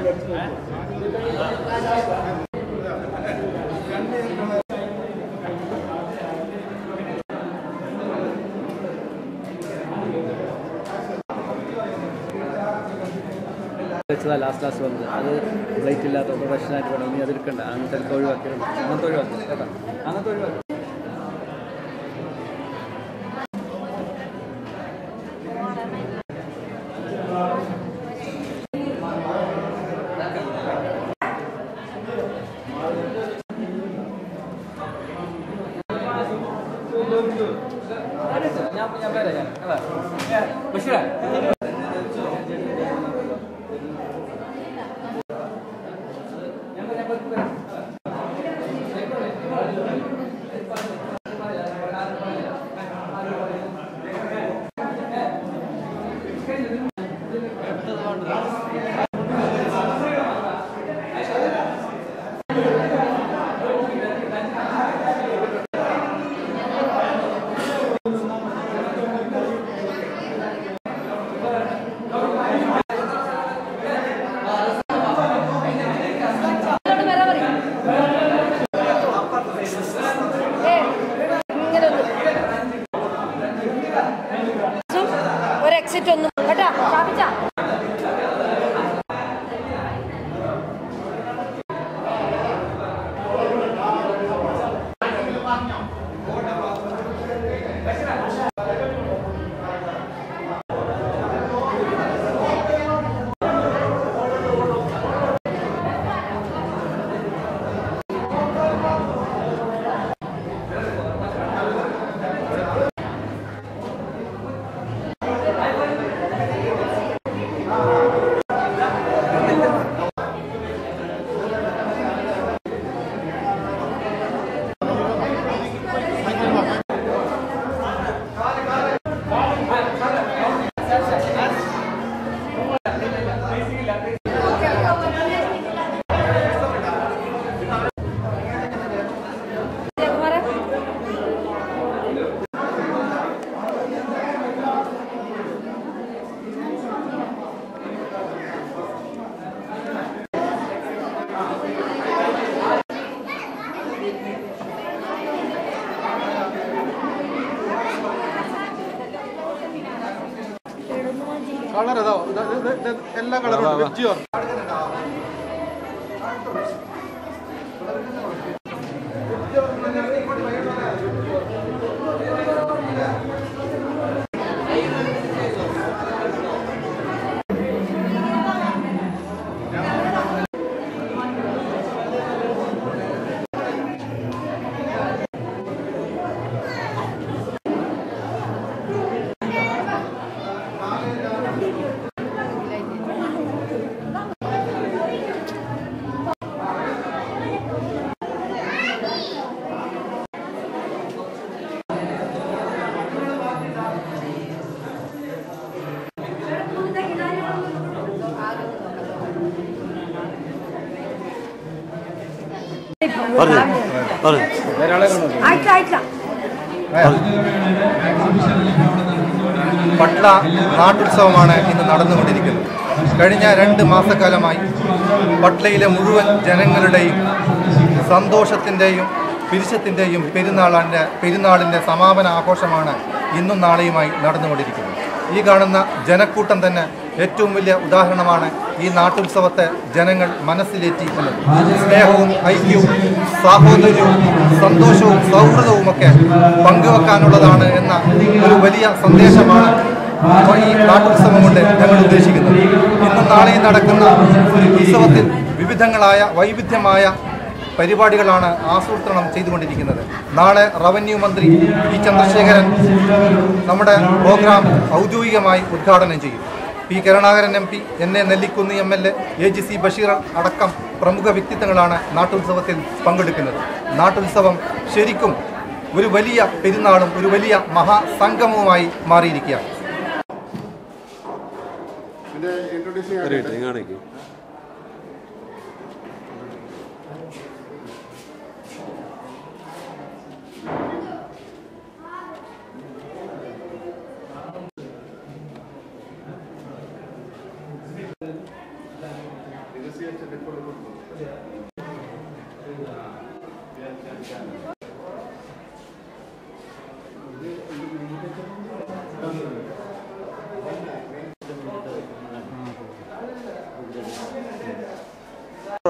വെച്ചതാ last last വന്നത് അത് ബ്ലൈറ്റ് ഇല്ലാത്ത പ്രൊഫഷനായിട്ട് വേണം ഇനി അതെടുക്കണ്ട അങ്ങനത്തെ ഒഴിവാക്കിയിട്ടുണ്ട് അങ്ങനത്തെ ഒഴിവാക്കി കേട്ടോ അങ്ങനത്തെ ഒഴിവാക്കി ഞാൻ ഞാൻ പേരാ ഞാൻ അതാ ബഷീറ ഒരു എക്സിറ്റ് ഒന്നും കേട്ടാ സ്ഥാപിച്ചാ ജയകുമാരെ കളർ ഇതാ ഇത് ഇത് ഇത് എല്ലാ കളറും ഉണ്ട് വെജ് പറഞ്ഞു ആയിട്ടില്ല ആയിട്ടില്ല പട്ല നാട്ടുത്സവമാണ് ഇന്ന് നടന്നുകൊണ്ടിരിക്കുന്നത് കഴിഞ്ഞ രണ്ട് മാസക്കാലമായി പട്ലയിലെ മുഴുവൻ ജനങ്ങളുടെയും സന്തോഷത്തിൻ്റെയും പിരിശത്തിൻ്റെയും പെരുന്നാളിൻ്റെ പെരുന്നാളിൻ്റെ സമാപന ആഘോഷമാണ് ഇന്നും നാളെയുമായി നടന്നുകൊണ്ടിരിക്കുന്നത് ഈ കാണുന്ന ജനക്കൂട്ടം തന്നെ ഏറ്റവും വലിയ ഉദാഹരണമാണ് ഈ നാട്ടുത്സവത്തെ ജനങ്ങൾ മനസ്സിലേറ്റി എന്നത് സ്നേഹവും ഐക്യവും സാഹോദര്യവും സന്തോഷവും സൗഹൃദവുമൊക്കെ പങ്കുവെക്കാനുള്ളതാണ് എന്ന ഒരു വലിയ സന്ദേശമാണ് ഈ നാട്ടുത്സവം കൊണ്ട് ഞങ്ങൾ ഉദ്ദേശിക്കുന്നത് ഇന്നും നാളെയും നടക്കുന്ന ഉത്സവത്തിൽ വിവിധങ്ങളായ വൈവിധ്യമായ പരിപാടികളാണ് ആസൂത്രണം ചെയ്തുകൊണ്ടിരിക്കുന്നത് നാളെ റവന്യൂ മന്ത്രി പി ചന്ദ്രശേഖരൻ നമ്മുടെ പ്രോഗ്രാം ഔദ്യോഗികമായി ഉദ്ഘാടനം ചെയ്യും P Karunakaran M P N A Nellikkunnu M L A A G C Basheer അടക്കം പ്രമുഖ വ്യക്തിത്വങ്ങളാണ് നാട്ടുത്സവത്തിൽ പങ്കെടുക്കുന്നത് നാട്ടുത്സവം ശരിക്കും ഒരു വലിയ പെരുന്നാളും ഒരു വലിയ മഹാസംഗമവുമായി മാറിയിരിക്കുകയാണ്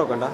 നോക്കണ്ട